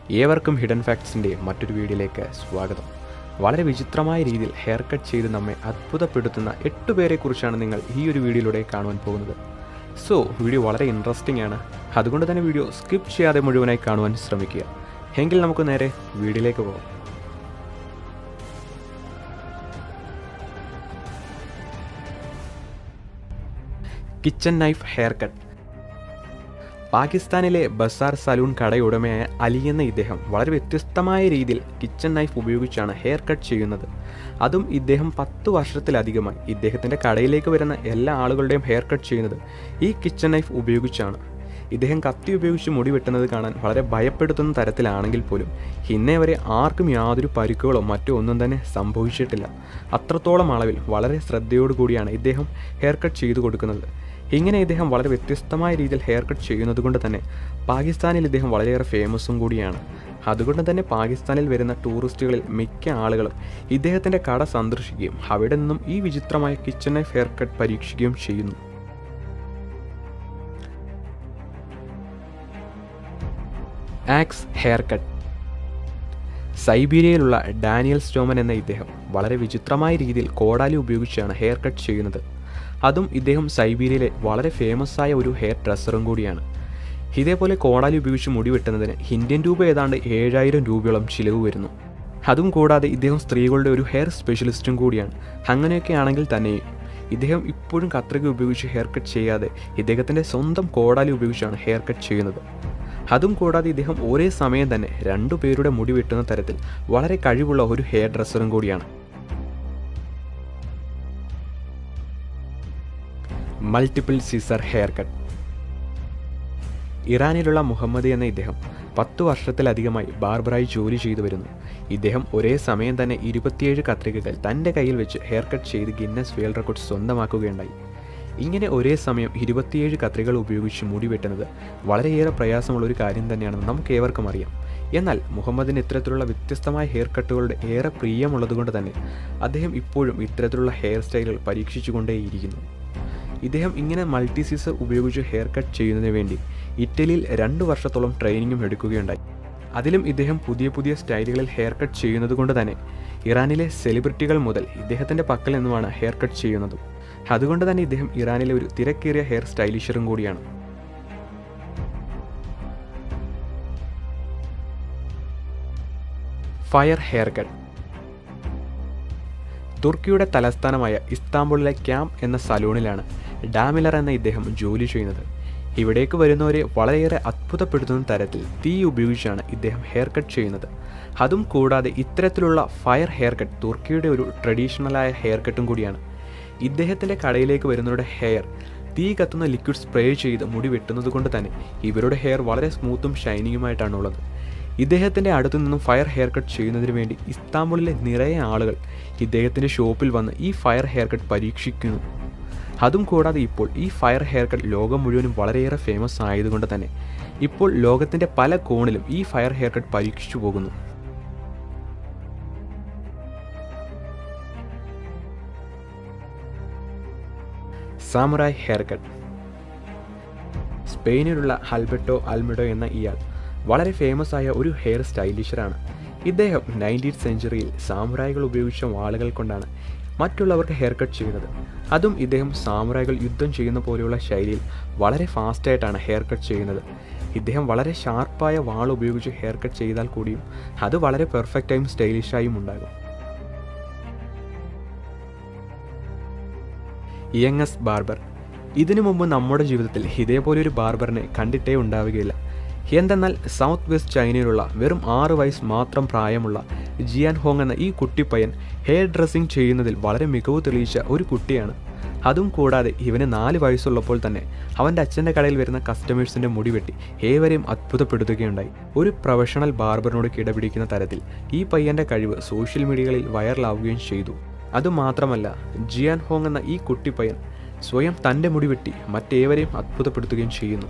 ഏവർക്കും ഹിഡൻ ഫാക്ട്സിൻ്റെ മറ്റൊരു വീഡിയോയിലേക്ക് സ്വാഗതം വളരെ വിചിത്രമായ രീതിയിൽ ഹെയർ കട്ട് ചെയ്ത് നമ്മെ അത്ഭുതപ്പെടുത്തുന്ന എട്ട് പേരെക്കുറിച്ചാണ് നിങ്ങൾ ഈ ഒരു വീഡിയോയിലൂടെ കാണുവാൻ പോകുന്നത് സോ വീഡിയോ വളരെ ഇൻട്രസ്റ്റിംഗ് ആണ് അതുകൊണ്ട് തന്നെ വീഡിയോ സ്കിപ്പ് ചെയ്യാതെ മുഴുവനായി കാണുവാൻ ശ്രമിക്കുക എങ്കിൽ നമുക്ക് നേരെ വീഡിയോയിലേക്ക് പോകാം കിച്ചൺ നൈഫ് ഹെയർ കട്ട് പാകിസ്ഥാനിലെ ബസാർ സലൂൺ കടയുടമയായ അലി എന്ന ഇദ്ദേഹം വളരെ വ്യത്യസ്തമായ രീതിയിൽ കിച്ചൺ നൈഫ് ഉപയോഗിച്ചാണ് ഹെയർ കട്ട് ചെയ്യുന്നത് അതും ഇദ്ദേഹം പത്ത് വർഷത്തിലധികമായി ഇദ്ദേഹത്തിൻ്റെ കടയിലേക്ക് വരുന്ന എല്ലാ ആളുകളുടെയും ഹെയർ കട്ട് ചെയ്യുന്നത് ഈ കിച്ചൺ നൈഫ് ഉപയോഗിച്ചാണ് ഇദ്ദേഹം കത്തി ഉപയോഗിച്ച് മുടി വെട്ടുന്നത് കാണാൻ വളരെ ഭയപ്പെടുത്തുന്ന തരത്തിലാണെങ്കിൽ പോലും ഇന്നേ വരെ ആർക്കും യാതൊരു പരിക്കുകളോ മറ്റോ ഒന്നും തന്നെ സംഭവിച്ചിട്ടില്ല അത്രത്തോളം അളവിൽ വളരെ ശ്രദ്ധയോടുകൂടിയാണ് ഇദ്ദേഹം ഹെയർ കട്ട് ചെയ്തു കൊടുക്കുന്നത് ഇങ്ങനെ ഇദ്ദേഹം വളരെ വ്യത്യസ്തമായ രീതിയിൽ ഹെയർ കട്ട് ചെയ്യുന്നത് കൊണ്ട് തന്നെ പാകിസ്ഥാനിൽ ഇദ്ദേഹം വളരെയേറെ ഫേമസും കൂടിയാണ് അതുകൊണ്ട് തന്നെ പാകിസ്ഥാനിൽ വരുന്ന ടൂറിസ്റ്റുകളിൽ മിക്ക ആളുകളും ഇദ്ദേഹത്തിൻ്റെ കട സന്ദർശിക്കുകയും അവിടെ നിന്നും ഈ വിചിത്രമായ കിച്ചൺ നൈഫ് ഹെയർ കട്ട് പരീക്ഷിക്കുകയും ചെയ്യുന്നു ആക്സ് ഹെയർ കട്ട് സൈബീരിയയിലുള്ള ഡാനിയൽ സ്റ്റോമൻ എന്ന ഇദ്ദേഹം വളരെ വിചിത്രമായ രീതിയിൽ കോടാലി ഉപയോഗിച്ചാണ് ഹെയർ കട്ട് ചെയ്യുന്നത് അതും ഇദ്ദേഹം സൈബീരിയയിലെ വളരെ ഫേമസ് ആയ ഒരു ഹെയർ ഡ്രസ്സറും കൂടിയാണ് ഇതേപോലെ കോടാലി ഉപയോഗിച്ച് മുടി വെട്ടുന്നതിന് ഇന്ത്യൻ രൂപ ഏതാണ്ട് ഏഴായിരം രൂപയോളം ചിലവ് വരുന്നു അതും കൂടാതെ ഇദ്ദേഹം സ്ത്രീകളുടെ ഒരു ഹെയർ സ്പെഷ്യലിസ്റ്റും കൂടിയാണ് അങ്ങനെയൊക്കെ ആണെങ്കിൽ തന്നെയും ഇദ്ദേഹം ഇപ്പോഴും കത്രിക ഉപയോഗിച്ച് ഹെയർ കട്ട് ചെയ്യാതെ ഇദ്ദേഹത്തിൻ്റെ സ്വന്തം കോടാലി ഉപയോഗിച്ചാണ് ഹെയർ കട്ട് ചെയ്യുന്നത് അതും കൂടാതെ ഇദ്ദേഹം ഒരേ സമയം തന്നെ രണ്ടു പേരുടെ മുടി വെട്ടുന്ന തരത്തിൽ വളരെ കഴിവുള്ള ഒരു ഹെയർ ഡ്രസ്സറും കൂടിയാണ് മൾട്ടിപ്പിൾ സീസർ ഹെയർ കട്ട് ഇറാനിലുള്ള മുഹമ്മദ് എന്ന ഇദ്ദേഹം പത്തു വർഷത്തിലധികമായി ബാർബറായി ജോലി ചെയ്തു വരുന്നു ഇദ്ദേഹം ഒരേ സമയം തന്നെ ഇരുപത്തിയേഴ് കത്രികകൾ തൻ്റെ കയ്യിൽ വെച്ച് ഹെയർ കട്ട് ചെയ്ത് ഗിന്നസ് വേൾഡ് റെക്കോർഡ് സ്വന്തമാക്കുകയുണ്ടായി ഇങ്ങനെ ഒരേ സമയം ഇരുപത്തിയേഴ് കത്രികൾ ഉപയോഗിച്ച് മുടി വെട്ടുന്നത് വളരെയേറെ പ്രയാസമുള്ള ഒരു കാര്യം തന്നെയാണെന്ന് നമുക്ക് ഏവർക്കും അറിയാം എന്നാൽ മുഹമ്മദിന് ഇത്തരത്തിലുള്ള വ്യത്യസ്തമായ ഹെയർ കട്ടുകളുടെ ഏറെ പ്രിയമുള്ളതുകൊണ്ട് തന്നെ അദ്ദേഹം ഇപ്പോഴും ഇത്തരത്തിലുള്ള ഹെയർ സ്റ്റൈലുകൾ പരീക്ഷിച്ചുകൊണ്ടേയിരിക്കുന്നു ഇദ്ദേഹം ഇങ്ങനെ മൾട്ടി സീസർ ഉപയോഗിച്ച് ഹെയർ കട്ട് ചെയ്യുന്നതിന് വേണ്ടി ഇറ്റലിയിൽ രണ്ട് വർഷത്തോളം ട്രെയിനിങ്ങും എടുക്കുകയുണ്ടായി അതിലും ഇദ്ദേഹം പുതിയ പുതിയ സ്റ്റൈലുകളിൽ ഹെയർ കട്ട് ചെയ്യുന്നത് കൊണ്ട് തന്നെ ഇറാനിലെ സെലിബ്രിറ്റികൾ മുതൽ ഇദ്ദേഹത്തിൻ്റെ പക്കൽ നിന്നുമാണ് ഹെയർ കട്ട് ചെയ്യുന്നതും അതുകൊണ്ട് തന്നെ ഇദ്ദേഹം ഇറാനിലെ ഒരു തിരക്കേറിയ ഹെയർ സ്റ്റൈലിഷറും കൂടിയാണ് ഫയർ ഹെയർ കട്ട് തുർക്കിയുടെ തലസ്ഥാനമായ ഇസ്താംബുളിലെ ക്യാമ്പ് എന്ന സലൂണിലാണ് ഡാമിലർ എന്ന ഇദ്ദേഹം ജോലി ചെയ്യുന്നത് ഇവിടേക്ക് വരുന്നവരെ വളരെയേറെ അത്ഭുതപ്പെടുത്തുന്ന തരത്തിൽ തീ ഉപയോഗിച്ചാണ് ഇദ്ദേഹം ഹെയർ കട്ട് ചെയ്യുന്നത് അതും കൂടാതെ ഇത്തരത്തിലുള്ള ഫയർ ഹെയർ കട്ട് തുർക്കിയുടെ ഒരു ട്രഡീഷണലായ ഹെയർ കട്ടും കൂടിയാണ് ഇദ്ദേഹത്തിൻ്റെ കടയിലേക്ക് വരുന്നവരുടെ ഹെയർ തീ കത്തുന്ന ലിക്വിഡ് സ്പ്രേ ചെയ്ത് മുടി വെട്ടുന്നത് കൊണ്ട് തന്നെ ഇവരുടെ ഹെയർ വളരെ സ്മൂത്തും ഷൈനിങ്ങുമായിട്ടാണ് ഉള്ളത് ഇദ്ദേഹത്തിൻ്റെ അടുത്തു നിന്നും ഫയർ ഹെയർ കട്ട് ചെയ്യുന്നതിന് വേണ്ടി ഇസ്താംബുളിലെ നിറയെ ആളുകൾ ഇദ്ദേഹത്തിൻ്റെ ഷോപ്പിൽ വന്ന് ഈ ഫയർ ഹെയർ കട്ട് പരീക്ഷിക്കുന്നു അതും കൂടാതെ ഇപ്പോൾ ഈ ഫയർ ഹെയർ കട്ട് ലോകം മുഴുവനും വളരെയേറെ ഫേമസ് ആയതുകൊണ്ട് തന്നെ ഇപ്പോൾ ലോകത്തിൻ്റെ പല കോണിലും ഈ ഫയർ ഹെയർ കട്ട് പരീക്ഷിച്ചു പോകുന്നു സാമുറായ് ഹെയർ കട്ട് സ്പെയിനിലുള്ള ഹൽബർട്ടോ അൽമിഡോ എന്ന ഇയാൾ വളരെ ഫേമസ് ആയ ഒരു ഹെയർ സ്റ്റൈലിഷറാണ് ഇദ്ദേഹം നയൻറ്റീൻത് സെഞ്ചുറിയിൽ സാമുറായികൾ ഉപയോഗിച്ച വാളുകൾ കൊണ്ടാണ് മറ്റുള്ളവർക്ക് ഹെയർ കട്ട് ചെയ്യുന്നത് അതും ഇദ്ദേഹം സാമുറായികൾ യുദ്ധം ചെയ്യുന്ന പോലെയുള്ള ശൈലിയിൽ വളരെ ഫാസ്റ്റായിട്ടാണ് ഹെയർ കട്ട് ചെയ്യുന്നത് ഇദ്ദേഹം വളരെ ഷാർപ്പായ വാൾ ഉപയോഗിച്ച് ഹെയർ കട്ട് ചെയ്താൽ കൂടിയും അത് വളരെ പെർഫെക്റ്റായും സ്റ്റൈലിഷായും ഉണ്ടാകും യങ്ങസ് ബാർബർ ഇതിനു മുമ്പ് നമ്മുടെ ജീവിതത്തിൽ ഇതേപോലെ ഒരു ബാർബറിനെ കണ്ടിട്ടേ ഉണ്ടാവുകയില്ല എന്തെന്നാൽ സൗത്ത് വെസ്റ്റ് ചൈനയിലുള്ള വെറും ആറ് വയസ്സ് മാത്രം പ്രായമുള്ള ജിയാൻ ഹോങ് എന്ന ഈ കുട്ടിപ്പയ്യൻ ഹെയർ ഡ്രസ്സിംഗ് ചെയ്യുന്നതിൽ വളരെ മികവ് തെളിയിച്ച ഒരു കുട്ടിയാണ് അതും കൂടാതെ ഇവന് നാല് വയസ്സുള്ളപ്പോൾ തന്നെ അവൻ്റെ അച്ഛൻ്റെ കടയിൽ വരുന്ന കസ്റ്റമേഴ്സിൻ്റെ മുടി വെട്ടി ഏവരെയും അത്ഭുതപ്പെടുത്തുകയുണ്ടായി ഒരു പ്രൊഫഷണൽ ബാർബറിനോട് കിടപിടിക്കുന്ന തരത്തിൽ ഈ പയ്യൻ്റെ കഴിവ് സോഷ്യൽ മീഡിയകളിൽ വൈറലാവുകയും ചെയ്തു അതുമാത്രമല്ല ജിയാൻ ഹോങ് എന്ന ഈ കുട്ടിപ്പയ്യൻ സ്വയം തൻ്റെ മുടി വെട്ടി മറ്റേവരെയും അത്ഭുതപ്പെടുത്തുകയും ചെയ്യുന്നു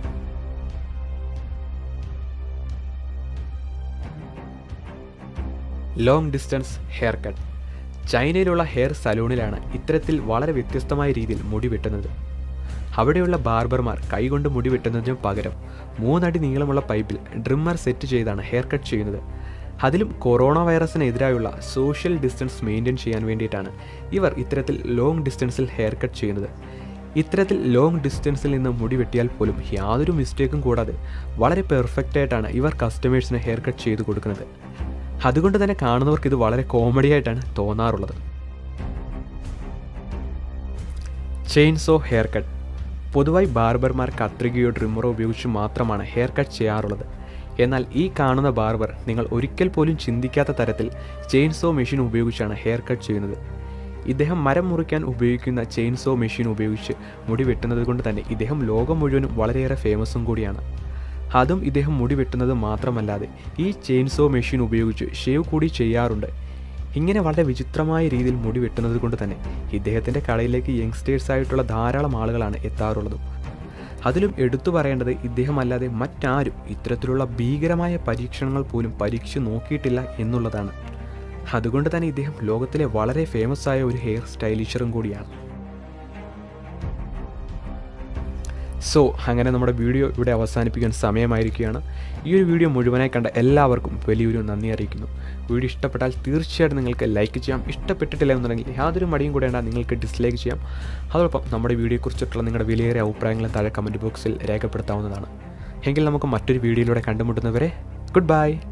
ലോങ് ഡിസ്റ്റൻസ് ഹെയർ കട്ട് ചൈനയിലുള്ള ഹെയർ സലൂണിലാണ് ഇത്തരത്തിൽ വളരെ വ്യത്യസ്തമായ രീതിയിൽ മുടി വെട്ടുന്നത് അവിടെയുള്ള ബാർബർമാർ കൈകൊണ്ട് മുടി വെട്ടുന്നതിന് പകരം മൂന്നടി നീളമുള്ള പൈപ്പിൽ ഡ്രിമ്മർ സെറ്റ് ചെയ്താണ് ഹെയർ കട്ട് ചെയ്യുന്നത് അതിലും കൊറോണ വൈറസിനെതിരായുള്ള സോഷ്യൽ ഡിസ്റ്റൻസ് മെയിൻറ്റെയിൻ ചെയ്യാൻ വേണ്ടിയിട്ടാണ് ഇവർ ഇത്തരത്തിൽ ലോങ് ഡിസ്റ്റൻസിൽ ഹെയർ കട്ട് ചെയ്യുന്നത് ഇത്തരത്തിൽ ലോങ് ഡിസ്റ്റൻസിൽ നിന്ന് മുടി വെട്ടിയാൽ പോലും യാതൊരു മിസ്റ്റേക്കും കൂടാതെ വളരെ പെർഫെക്റ്റ് ആയിട്ടാണ് ഇവർ കസ്റ്റമേഴ്സിന് ഹെയർ കട്ട് ചെയ്ത് കൊടുക്കുന്നത് അതുകൊണ്ട് തന്നെ കാണുന്നവർക്ക് ഇത് വളരെ കോമഡി ആയിട്ടാണ് തോന്നാറുള്ളത് ചെയിൻസോ ഹെയർ കട്ട് പൊതുവായി ബാർബർമാർ കത്രികയോ ട്രിമ്മറോ ഉപയോഗിച്ച് മാത്രമാണ് ഹെയർ കട്ട് ചെയ്യാറുള്ളത് എന്നാൽ ഈ കാണുന്ന ബാർബർ നിങ്ങൾ ഒരിക്കൽ പോലും ചിന്തിക്കാത്ത തരത്തിൽ ചെയിൻസോ മെഷീൻ ഉപയോഗിച്ചാണ് ഹെയർ കട്ട് ചെയ്യുന്നത് ഇദ്ദേഹം മരം മുറിക്കാൻ ഉപയോഗിക്കുന്ന ചെയിൻസോ മെഷീൻ ഉപയോഗിച്ച് മുടി വെട്ടുന്നത് കൊണ്ട് തന്നെ ഇദ്ദേഹം ലോകം മുഴുവനും വളരെയേറെ ഫേമസും കൂടിയാണ് അതും ഇദ്ദേഹം മുടി വെട്ടുന്നത് മാത്രമല്ലാതെ ഈ ചെയിൻസോ മെഷീൻ ഉപയോഗിച്ച് ഷേവ് കൂടി ചെയ്യാറുണ്ട് ഇങ്ങനെ വളരെ വിചിത്രമായ രീതിയിൽ മുടി വെട്ടുന്നത് കൊണ്ട് തന്നെ ഇദ്ദേഹത്തിൻ്റെ കടയിലേക്ക് യങ്സ്റ്റേഴ്സ് ആയിട്ടുള്ള ധാരാളം ആളുകളാണ് എത്താറുള്ളതും അതിലും എടുത്തു പറയേണ്ടത് ഇദ്ദേഹം അല്ലാതെ മറ്റാരും ഇത്തരത്തിലുള്ള ഭീകരമായ പരീക്ഷണങ്ങൾ പോലും പരീക്ഷിച്ച് നോക്കിയിട്ടില്ല എന്നുള്ളതാണ് അതുകൊണ്ട് തന്നെ ഇദ്ദേഹം ലോകത്തിലെ വളരെ ഫേമസ് ആയ ഒരു ഹെയർ സ്റ്റൈലിഷറും കൂടിയാണ് സോ അങ്ങനെ നമ്മുടെ വീഡിയോ ഇവിടെ അവസാനിപ്പിക്കാൻ സമയമായിരിക്കുകയാണ് ഈ ഒരു വീഡിയോ മുഴുവനായി കണ്ട എല്ലാവർക്കും വലിയൊരു നന്ദി അറിയിക്കുന്നു വീഡിയോ ഇഷ്ടപ്പെട്ടാൽ തീർച്ചയായിട്ടും നിങ്ങൾക്ക് ലൈക്ക് ചെയ്യാം ഇഷ്ടപ്പെട്ടിട്ടില്ല എന്നുണ്ടെങ്കിൽ യാതൊരു മടിയും കൂടെയാണ് നിങ്ങൾക്ക് ഡിസ്ലൈക്ക് ചെയ്യാം അതോടൊപ്പം നമ്മുടെ വീഡിയോയെക്കുറിച്ചിട്ടുള്ള നിങ്ങളുടെ വിലയേറിയ അഭിപ്രായങ്ങൾ താഴെ കമൻറ്റ് ബോക്സിൽ രേഖപ്പെടുത്താവുന്നതാണ് എങ്കിൽ നമുക്ക് മറ്റൊരു വീഡിയോയിലൂടെ കണ്ടുമുട്ടുന്നവരെ ഗുഡ് ബൈ